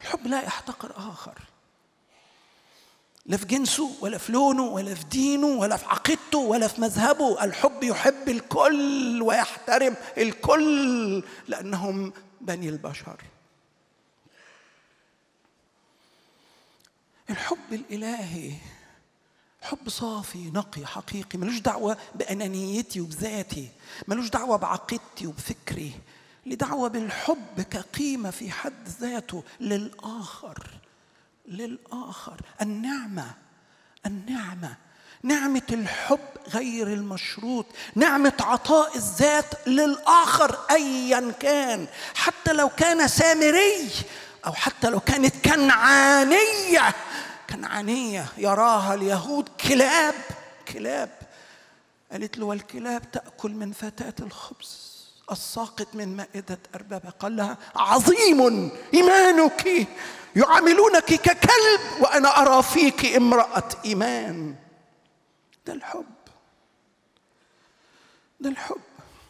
الحب لا يحتقر آخر لا في جنسه ولا في لونه ولا في دينه ولا في عقيدته ولا في مذهبه الحب يحب الكل ويحترم الكل لأنهم بني البشر الحب الإلهي حب صافي نقي حقيقي ملوش دعوة بأنانيتي وبذاتي ملوش دعوة بعقيدتي وبفكري ليه دعوة بالحب كقيمة في حد ذاته للآخر للآخر النعمة النعمة نعمة الحب غير المشروط نعمة عطاء الذات للآخر أيا كان حتى لو كان سامري أو حتى لو كانت كنعانية كنعانية يراها اليهود كلاب كلاب قالت له والكلاب تأكل من فتاة الخبز الساقط من مائدة أربابها قال لها عظيم إيمانك يعاملونك ككلب وأنا أرى فيك امرأة إيمان ده الحب ده الحب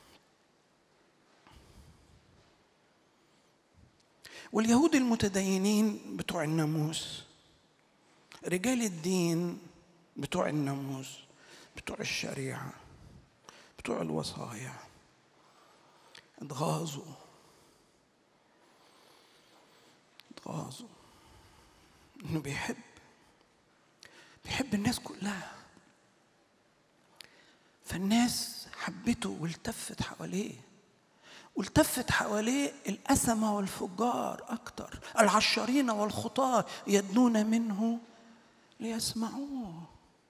واليهود المتدينين بتوع الناموس رجال الدين بتوع الناموس بتوع الشريعه بتوع الوصايا اتغاظوا اتغاظوا انه بيحب بيحب الناس كلها فالناس حبته والتفت حواليه والتفت حواليه الأسمة والفجار أكتر العشرين والخطاة يدنون منه ليسمعوه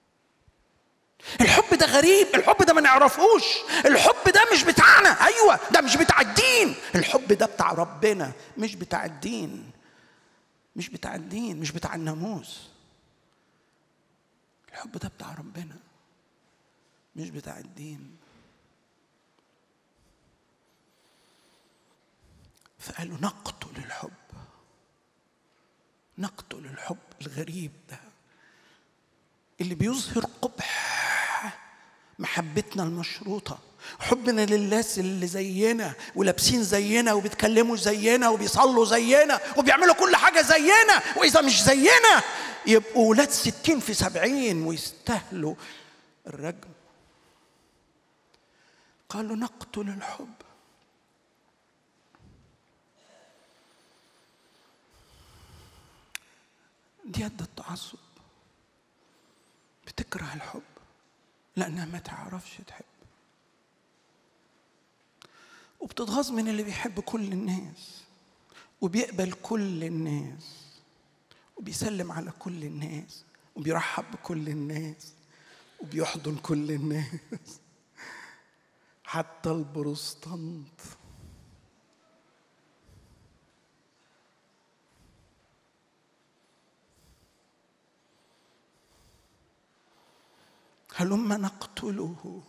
الحب ده غريب الحب ده ما نعرفوش الحب ده مش بتاعنا ايوه ده مش بتاع الدين الحب ده بتاع ربنا مش بتاع الدين مش بتاع الدين مش بتاع الناموس الحب ده بتاع ربنا مش بتاع الدين فقالوا نقتل الحب نقتل الحب الغريب ده اللي بيظهر قبح محبتنا المشروطة حبنا للناس اللي زينا ولابسين زينا وبيتكلموا زينا وبيصلوا زينا وبيعملوا كل حاجة زينا وإذا مش زينا يبقوا ولاد ستين في سبعين ويستاهلوا الرجم قالوا نقتل الحب دي يد التعصب بتكره الحب لأنها ما تعرفش تحب وبتتغاظ من اللي بيحب كل الناس وبيقبل كل الناس وبيسلم على كل الناس وبيرحب بكل الناس وبيحضن كل الناس حتى البروستانت هلم نقتله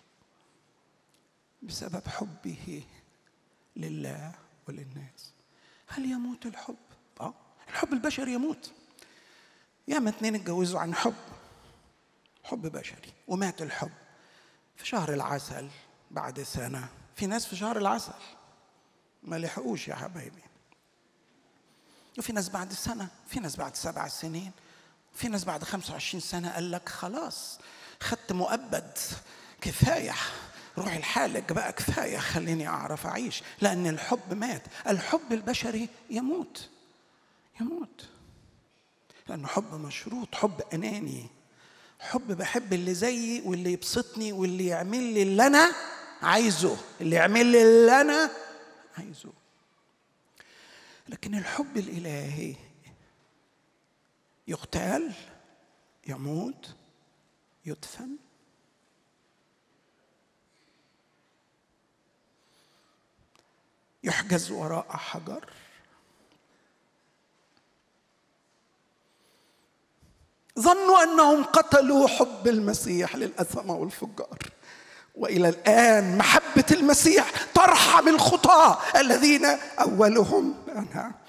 بسبب حبه لله وللناس هل يموت الحب؟ اه الحب البشري يموت ياما اتنين اتجوزوا عن حب حب بشري ومات الحب في شهر العسل بعد سنة في ناس في شهر العسل ما لحقوش يا حبايبي وفي ناس بعد سنة في ناس بعد سبع سنين في ناس بعد 25 سنة قال لك خلاص خدت مؤبد كفاية روح لحالك بقى كفاية خليني أعرف أعيش لأن الحب مات الحب البشري يموت يموت لأنه حب مشروط حب أناني حب بحب اللي زيي واللي يبسطني واللي يعمل لي اللي أنا عايزه اللي يعمل لي اللي أنا عايزه لكن الحب الإلهي يقتال يموت يدفن يحجز وراء حجر ظنوا انهم قتلوا حب المسيح للاثم والفجار والى الان محبه المسيح ترحم الخطاه الذين اولهم انا